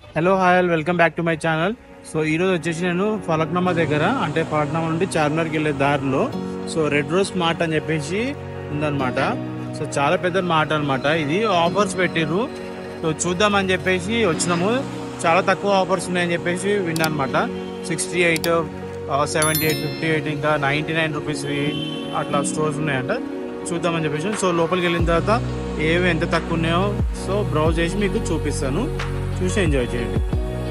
Hello hi welcome back to my channel so ఈరోజు వచ్చేసి నేను ఫలక్నామా దగ్గర అంటే ఫలక్నామా నుండి చార్మినార్కి వెళ్ళే దారిలో సో రెడ్ రోజ్ మార్ట్ అని చెప్పేసి ఉందన్నమాట సో చాలా పెద్ద మార్ట్ అన్నమాట ఇది ఆఫర్స్ పెట్టిర్రు సో చూద్దామని చెప్పేసి వచ్చినాము చాలా తక్కువ ఆఫర్స్ ఉన్నాయని చెప్పేసి విన్నా అనమాట sixty eight seventy eight fifty eight ఇంకా నైంటీ నైన్ రూపీస్ అట్లా స్టోర్స్ ఉన్నాయంట చూద్దామని చెప్పేసి సో లోపలికి వెళ్ళిన తర్వాత ఏవి ఎంత తక్కువ ఉన్నాయో సో బ్రౌజ్ చేసి మీకు చూపిస్తాను చూసి ఎంజాయ్ చేయండి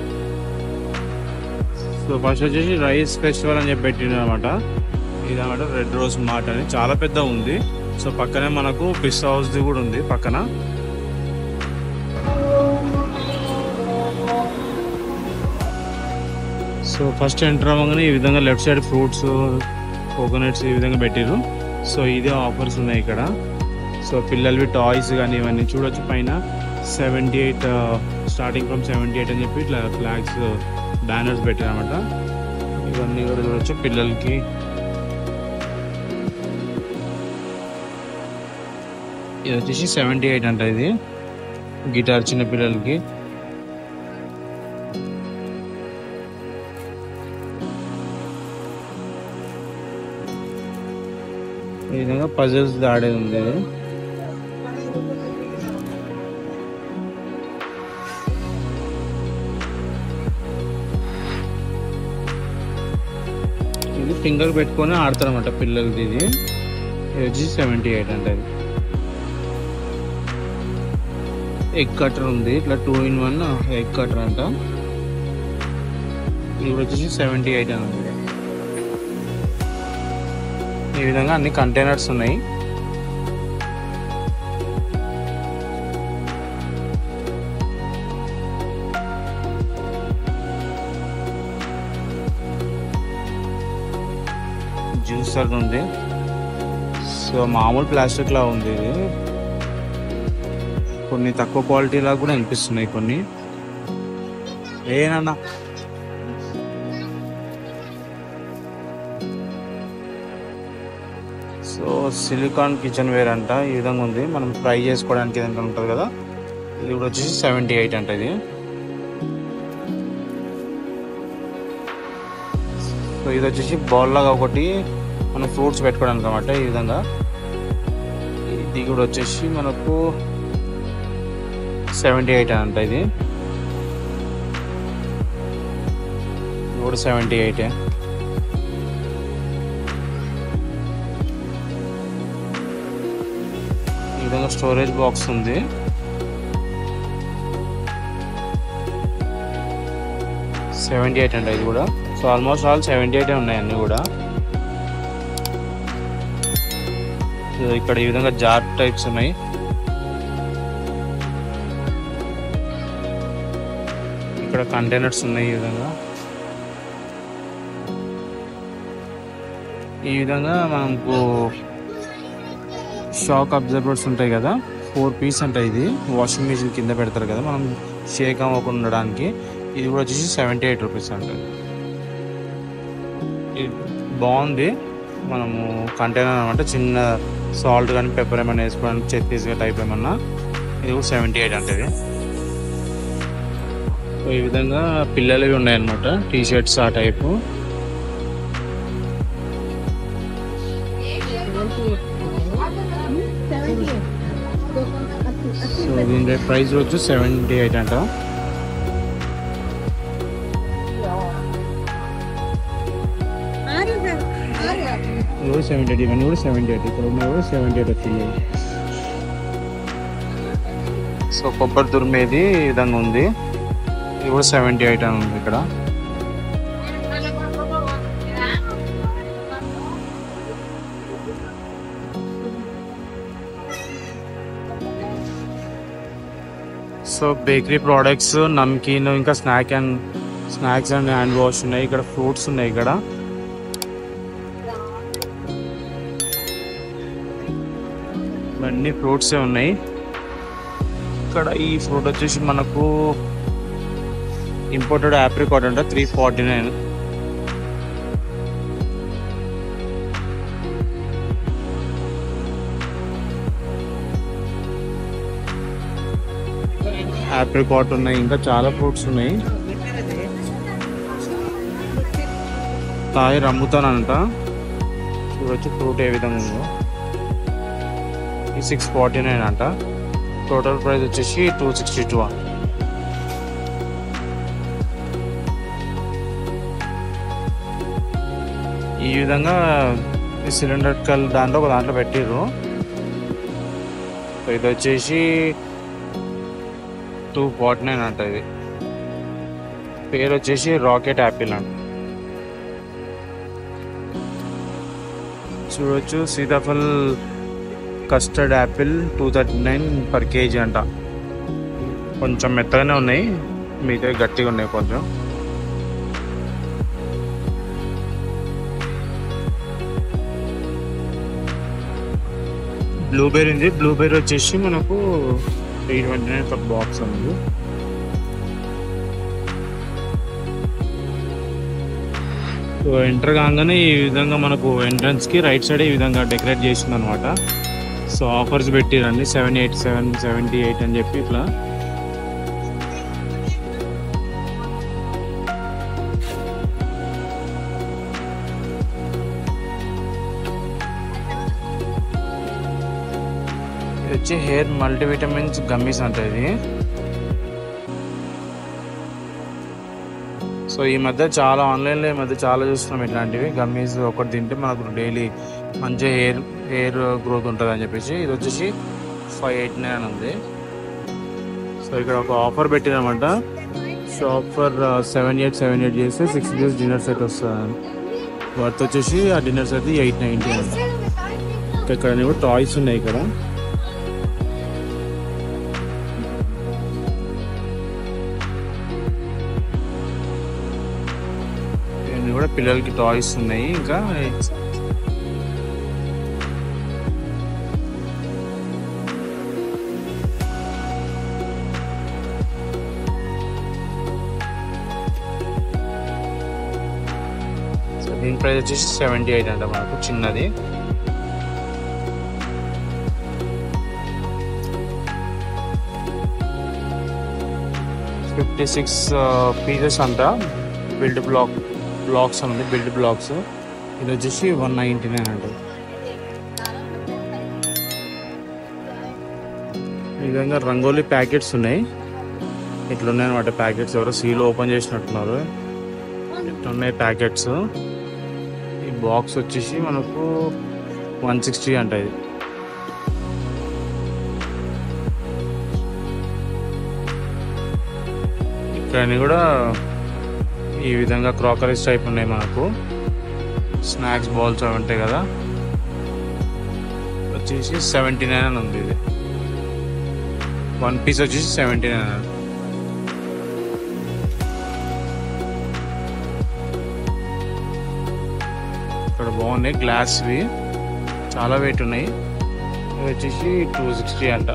సో ఫస్ట్ వచ్చేసి రైస్ ఫెస్టివల్ అని చెప్పి పెట్టిండు అనమాట ఇది అనమాట రెడ్ రోజ్ మార్ట్ అని చాలా పెద్ద ఉంది సో పక్కనే మనకు పిస్ హౌస్ ది కూడా ఉంది పక్కన సో ఫస్ట్ ఎంటర్ అవ్వగానే ఈ విధంగా లెఫ్ట్ సైడ్ ఫ్రూట్స్ కోకోనట్స్ ఈ విధంగా పెట్టిర్రు సో ఇదే ఆఫర్స్ ఉన్నాయి ఇక్కడ సో పిల్లలవి టాయ్స్ కానీ ఇవన్నీ చూడొచ్చు పైన seventy eight starting from seventy eight అని చెప్పి ఇట్లా ఫ్లాగ్స్ బ్యానర్స్ పెట్టారన్నమాట ఇవన్నీ కూడా చూడొచ్చు పిల్లలకి ఇది వచ్చేసి సెవెంటీ ఎయిట్ అంట ఇది గిటార్ చిన్న పిల్లలకి ఈ విధంగా పజిల్స్ ఆడేది ఉంది ఇది. ఇది ఫింగర్ పెట్టుకొని ఆడతారన్నమాట పిల్లలది ఇది ఇది వచ్చి సెవెంటీ ఎయిట్ అంటే ఇది ఎగ్ కటర్ ఉంది ఇట్లా two in one egg cutter అంట ఇది వచ్చేసి సెవెంటీ ఎయిట్ అని ఉంది ఈ విధంగా అన్ని కంటైనర్స్ ఉన్నాయి జ్యూసర్ ఉంది సో మామూలు ప్లాస్టిక్ లా ఉంది ఇది కొన్ని తక్కువ క్వాలిటీ లా కూడా అనిపిస్తున్నాయి కొన్ని ఏనన్నా సో సిలికాన్ కిచెన్ వేర్ అంట ఈ విధంగా ఉంది మనం ఫ్రై చేసుకోవడానికి ఏదైనా ఉంటుంది కదా ఇది కూడా వచ్చేసి సెవెంటీ ఎయిట్ అంట ఇది సో ఇది వచ్చేసి బౌల్ లాగా ఒకటి మనం ఫ్రూట్స్ పెట్టుకోవడానికి అనమాట ఈ విధంగా ఇది కూడా వచ్చేసి మనకు సెవెంటీ ఎయిట్ అంట ఇది ఇది కూడా సెవెంటీ ఎయిటే ఈ విధంగా స్టోరేజ్ బాక్స్ ఉంది సెవెంటీ ఎయిట్ అండి ఇది కూడా so almost all seventy eight ఉన్నాయి అన్ని కూడా సో ఇక్కడ ఈ విధంగా జార్ టైప్స్ ఉన్నాయి ఇక్కడ కంటైనర్స్ ఉన్నాయి ఈ విధంగా ఈ విధంగా మనకు షాక్ అబ్జర్వర్స్ ఉంటాయి కదా ఫోర్ పీస్ అంటే ఇది వాషింగ్ మిషన్ కింద పెడతారు కదా మనం షేక్ అవ్వకుండా ఉండడానికి ఇది కూడా వచ్చేసి సెవెంటీ ఎయిట్ రూపీస్ అంటే ఇది బాగుంది మనము కంటైనర్ అనమాట చిన్న సాల్ట్ కానీ పెప్పర్ ఏమైనా వేసుకోవడానికి చట్నీస్గా టైప్ ఏమన్నా ఇది కూడా సెవెంటీ ఎయిట్ అంటే ఇది సో ఈ విధంగా పిల్లలవి ఉన్నాయన్నమాట టీ షర్ట్స్ ఆ టైపు సో దీని ప్రైస్ వచ్చి సెవెంటీ ఎయిట్ అంట ఇది కూడా సెవెంటీ ఎయిట్ ఇవన్నీ కూడా సెవెంటీ ఎయిట్ ఇక్కడ ఉన్నాయి కూడా సెవెంటీ ఎయిట్ వచ్చింది సో కొబ్బరి తురిమేది ఈ విధంగా ఉంది ఇది కూడా సెవెంటీ ఎయిట్ అని ఉంది ఇక్కడ సో బేకరీ ప్రోడక్ట్స్ నమ్కీన్ ఇంకా snack and snacks and hand wash ఉన్నాయి ఇక్కడ ఫ్రూట్స్ ఉన్నాయి ఇక్కడ ఇవన్నీ ఫ్రూట్స్ ఉన్నాయి ఇక్కడ ఈ ఫ్రూట్ వచ్చేసి మనకు ఇంపోర్టెడ్ ఆప్రికాట్ అంట త్రీ ఫార్టీ నైన్ ఆప్రికాట్ ఉన్నాయి ఇంకా చాలా ఫ్రూట్స్ ఉన్నాయి తాయి అమ్ముతానంట చూడొచ్చు ఫ్రూట్ ఏ విధంగా ఉందో ఈ సిక్స్ ఫార్టీ నైన్ అంట టోటల్ ప్రైస్ వచ్చేసి టూ సిక్స్టీ టూ ఈ విధంగా ఈ సిలిండర్ కల్ దాంట్లో ఒక దాంట్లో పెట్టిర్రు సో ఇది వచ్చేసి టూ ఫార్టీ నైన్ అంట ఇది పేరు వచ్చేసి రాకెట్ యాపిల్ అంట చూడొచ్చు సీతాఫల్ custard apple two thirty nine per kg అంట కొంచెం మెత్తగానే ఉన్నాయి మిగతా గట్టిగా ఉన్నాయి కొంచెం బ్లూబెర్రీ ఉంది బ్లూబెర్రీ వచ్చేసి మనకు three twenty nine per box ఉంది సో ఎంటర్ కాగానే ఈ విధంగా మనకు ఎంట్రన్స్ కి రైట్ సైడ్ ఈ విధంగా డెకరేట్ చేసింది అనమాట సో ఆఫర్స్ పెట్టిరండి seven eight seven seventy eight అని చెప్పి ఇట్లా ఇది వచ్చి హెయిర్ మల్టీవిటమిన్స్ గమ్మీస్ అంట ఇది సో ఈ మధ్య చాలా ఆన్లైన్లో ఈ మధ్య చాలా చూస్తున్నాం ఇట్లాంటివి గమ్మీస్ ఒకటి తింటే మనకు డైలీ మంచి హెయిర్ హెయిర్ గ్రోత్ ఉంటుంది అని చెప్పేసి ఇది వచ్చేసి ఫైవ్ ఎయిట్ నైన్ ఉంది సో ఇక్కడ ఒక ఆఫర్ పెట్టినమాట shop for seven eight seven eight చేస్తే సిక్స్ డేస్ డిన్నర్ సెట్ వస్తుంది వర్త్ వచ్చేసి ఆ డిన్నర్ సెట్ ఎయిట్ నైంటీ అంట ఇక్కడ కూడా టాయ్స్ ఉన్నాయి ఇక్కడ ఇవన్నీ కూడా పిల్లలకి టాయ్స్ ఉన్నాయి ఇంకా సో దీని ప్రైస్ వచ్చేసి సెవెంటీ ఎయిట్ అంట మనకు చిన్నది ఫిఫ్టీ సిక్స్ పీసెస్ అంట బిల్డ్ బ్లాక్ బ్లాక్స్ ఉంది బిల్డ్ బ్లాక్స్ ఇది వచ్చేసి వన్ నైంటీ నైన్ అంట ఈ విధంగా రంగోలీ ప్యాకెట్స్ ఉన్నాయి ఇట్లా ఉన్నాయి అనమాట ప్యాకెట్స్ ఎవరో సీల్ ఓపెన్ చేసినట్టున్నారు ఇట్లా ఉన్నాయి ప్యాకెట్స్ ఈ బాక్స్ వచ్చేసి మనకు వన్ సిక్స్టీ అంట ఇది ఇక్కడ కూడా ఈ విధంగా క్రాకరీస్ టైప్ ఉన్నాయి మనకు స్నాక్స్ బాల్స్ అవి ఉంటాయి కదా వచ్చేసి సెవెంటీ నైన్ అని ఉంది ఇది వన్ పీస్ వచ్చేసి సెవెంటీ నైన్ ఇక్కడ బాగున్నాయి గ్లాస్వి చాలా వెయిట్ ఉన్నాయి ఇవి వచ్చేసి టూ సిక్స్టీ అంట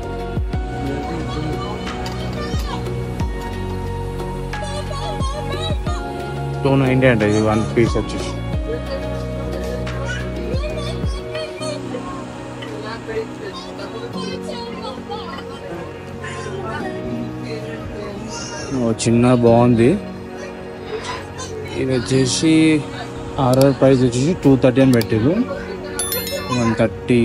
టూ నైంటీ అంట ఇది వన్ పీస్ వచ్చేసి ఓ చిన్న బాగుంది ఇది వచ్చేసి ఆర్ఆర్ ప్రైస్ వచ్చేసి టూ థర్టీ అని పెట్టారు వన్ థర్టీ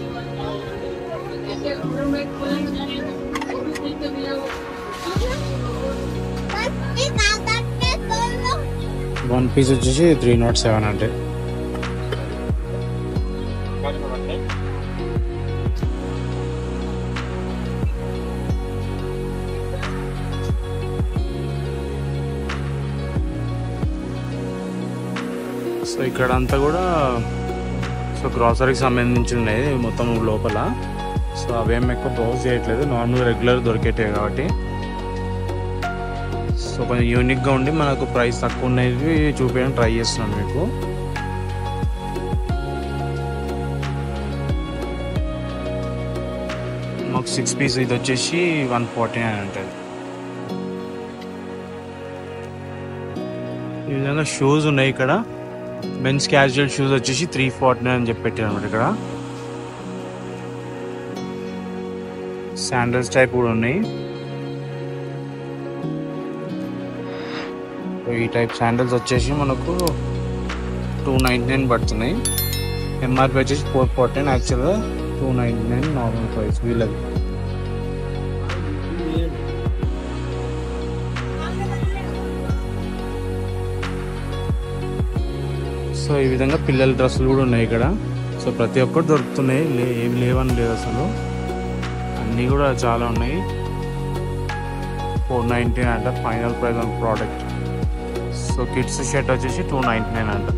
వన్ పీస్ వచ్చేసి త్రీ నాట్ సెవెన్ అంటే సో ఇక్కడ అంతా కూడా సో గ్రాసరీకి సంబంధించి ఉన్నాయి మొత్తం లోపల సో అవేం ఎక్కువ బ్రౌజ్ చేయట్లేదు నార్మల్ రెగ్యులర్ దొరికేటాయి కాబట్టి సో కొంచెం యూనిక్గా ఉండి మనకు ప్రైస్ తక్కువ ఉన్నవి చూపించడం ట్రై చేస్తున్నాను మీకు మాకు సిక్స్ పీస్ ఇది వచ్చేసి వన్ ఫార్టీ నైన్ ఉంటుంది ఈ విధంగా షూస్ ఉన్నాయి ఇక్కడ మెన్స్ క్యాజువల్ షూస్ వచ్చేసి త్రీ ఫార్టీ నైన్ అని చెప్పి పెట్టారు అనమాట ఇక్కడ శాండల్స్ టైప్ కూడా ఉన్నాయి ఈ టైప్ శాండల్స్ వచ్చేసి మనకు టూ నైంటీ నైన్ పడుతున్నాయి ఎంఆర్పి వచ్చేసి ఫోర్ ఫార్టీ నైన్ యాక్చువల్గా two ninety nine normal price వీళ్ళది సో ఈ విధంగా పిల్లల డ్రెస్సులు కూడా ఉన్నాయి ఇక్కడ సో ప్రతి ఒక్కటి దొరుకుతున్నాయి లే ఏమి లేవని లేదు అసలు అన్నీ కూడా చాలా ఉన్నాయి ఫోర్ నైంటీ అంట final price on product so kids shirt వచ్చేసి టూ నైంటీ నైన్ అంట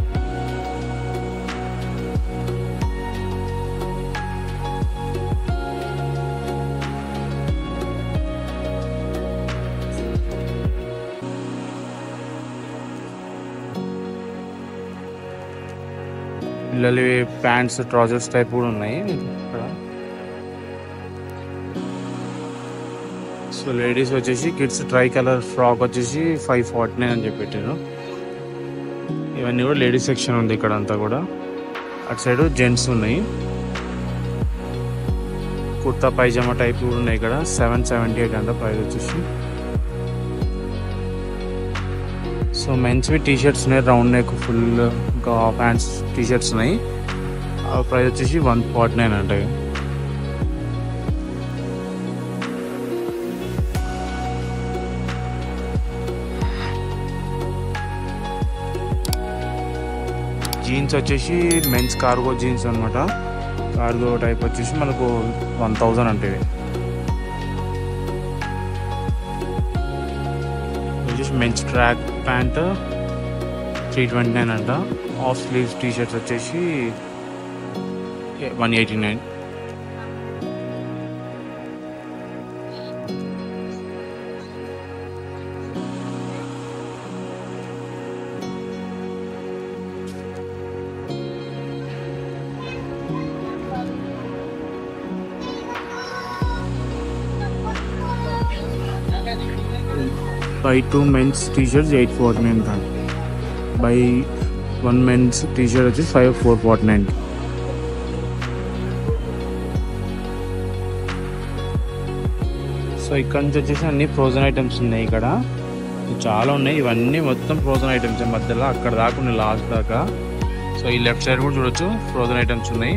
పిల్లలు ప్యాంట్స్ ట్రౌజర్స్ టైప్ కూడా ఉన్నాయి ఇక్కడ సో లేడీస్ వచ్చేసి కిడ్స్ ట్రై కలర్ ఫ్రాక్ వచ్చేసి ఫైవ్ ఫార్టీ నైన్ అని చెప్పి పెట్టారు ఇవన్నీ కూడా లేడీస్ సెక్షన్ ఉంది ఇక్కడ అంతా కూడా అటు సైడ్ జెంట్స్ ఉన్నాయి కుర్తా పైజామా టైప్ కూడా ఉన్నాయి ఇక్కడ సెవెన్ సెవెంటీ ఎయిట్ అంట ప్రైస్ వచ్చేసి సో మెన్స్వి టీ షర్ట్స్ ఉన్నాయి రౌండ్ నెక్ ఫుల్ ఇంకా ప్యాంట్స్ టీ షర్ట్స్ ఉన్నాయి ఆ ప్రైస్ వచ్చేసి వన్ ఫార్టీ నైన్ అంట జీన్స్ వచ్చేసి మెన్స్ కార్గో జీన్స్ అనమాట కార్గో టైప్ వచ్చేసి మనకు వన్ థౌజండ్ అంటే ఇవి. వచ్చేసి men's track pant three twenty nine అంట ఆఫ్ స్లీవ్స్ టీ షర్ట్స్ వచ్చేసి one eighty nine buy two men's T shirts eight forty nine కాదు by one men's T shirt వచ్చి five four forty nine so ఇక్కడ నుంచి వచ్చేసి అన్ని frozen items ఉన్నాయి ఇక్కడ చాలా ఉన్నాయి ఇవన్నీ మొత్తం ఫ్రోజన్ ఐటమ్స్ మధ్యలో అక్కడ దాకా ఉన్నాయి లాస్ట్ దాకా సో ఈ లెఫ్ట్ సైడ్ కూడా చూడొచ్చు ఫ్రోజన్ ఐటమ్స్ ఉన్నాయి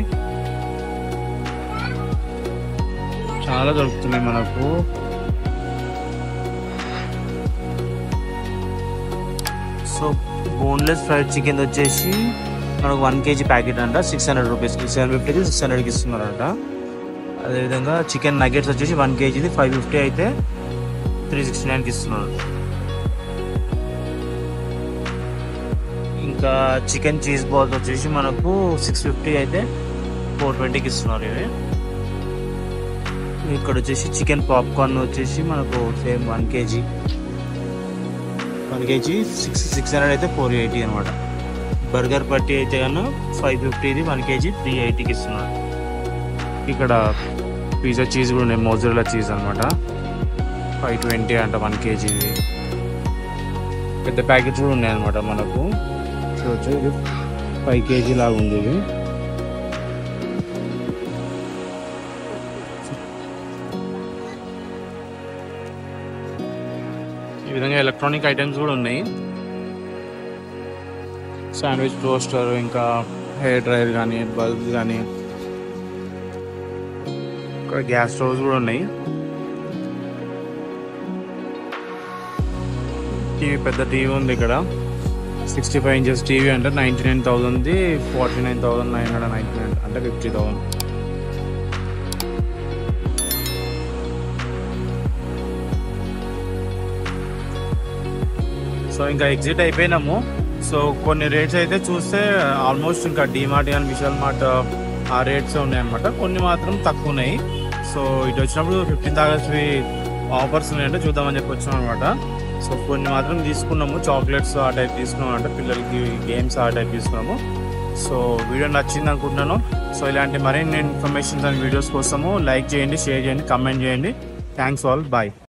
చాలా దొరుకుతున్నాయి మనకు సో బోన్లెస్ ఫ్రైడ్ చికెన్ వచ్చేసి మనకు వన్ కేజీ ప్యాకెట్ అంట సిక్స్ హండ్రెడ్ రూపీస్కి సెవెన్ ఫిఫ్టీకి సిక్స్ హండ్రెడ్కి ఇస్తున్నారంట అదేవిధంగా చికెన్ నగెట్స్ వచ్చేసి వన్ కేజీది ఫైవ్ ఫిఫ్టీ అయితే త్రీ సిక్స్టీ నైన్కి ఇస్తున్నారు ఇంకా చికెన్ చీజ్ బాల్స్ వచ్చేసి మనకు సిక్స్ ఫిఫ్టీ అయితే ఫోర్ ట్వంటీకి ఇస్తున్నారు ఇవి ఇక్కడ వచ్చేసి చికెన్ పాప్కార్న్ వచ్చేసి మనకు same one kg one kg six six hundred అయితే ఫోర్ ఎయిటీ అనమాట బర్గర్ పట్టి అయితే కన్నా ఫైవ్ ఫిఫ్టీది వన్ కేజీ త్రీ ఎయిటీకి ఇస్తున్నారు ఇక్కడ పిజ్జా చీజ్ కూడా ఉన్నాయి మోజరెలా చీజ్ అనమాట ఫైవ్ ట్వంటీ అంట వన్ కేజీది పెద్ద ప్యాకెట్స్ కూడా ఉన్నాయి అనమాట మనకు చూడొచ్చు ఇది ఫైవ్ కేజీ లాగా ఉంది ఇది ఈ విధంగా ఎలక్ట్రానిక్ ఐటమ్స్ కూడా ఉన్నాయి శాండ్విచ్ టోస్టర్ ఇంకా హెయిర్ డ్రైయర్ కానీ బల్బ్స్ కానీ ఇక్కడ గ్యాస్ స్టవ్స్ కూడా ఉన్నాయి టీవీ పెద్ద టీవీ ఉంది ఇక్కడ సిక్స్టీ ఫైవ్ ఇంచెస్ టీవీ అంటే నైంటీ నైన్ థౌసండ్ది forty nine thousand nine hundred ninety nine అంటే ఫిఫ్టీ థౌసండ్ సో ఇంకా ఎగ్జిట్ అయిపోయినాము సో కొన్ని రేట్స్ అయితే చూస్తే ఆల్మోస్ట్ ఇంకా డిమార్ట్ కానీ విశాల్ మార్ట్ ఆ రేట్స్ ఉన్నాయన్నమాట కొన్ని మాత్రం తక్కువ ఉన్నాయి సో ఇటు వచ్చినప్పుడు ఫిఫ్టీన్త్ ఆగస్ట్వి ఆఫర్స్ ఉన్నాయంటే చూద్దామని చెప్పి వచ్చాం అనమాట సో కొన్ని మాత్రం తీసుకున్నాము చాక్లెట్స్ ఆ టైప్ తీసుకున్నాం అంటే పిల్లలకి గేమ్స్ ఆ టైప్ తీసుకున్నాము సో వీడియో నచ్చింది అనుకుంటున్నాను సో ఇలాంటి మరిన్ని ఇన్ఫర్మేషన్స్ అండ్ వీడియోస్ కోసము లైక్ చేయండి షేర్ చేయండి కమెంట్ చేయండి థ్యాంక్స్ ఆల్ బాయ్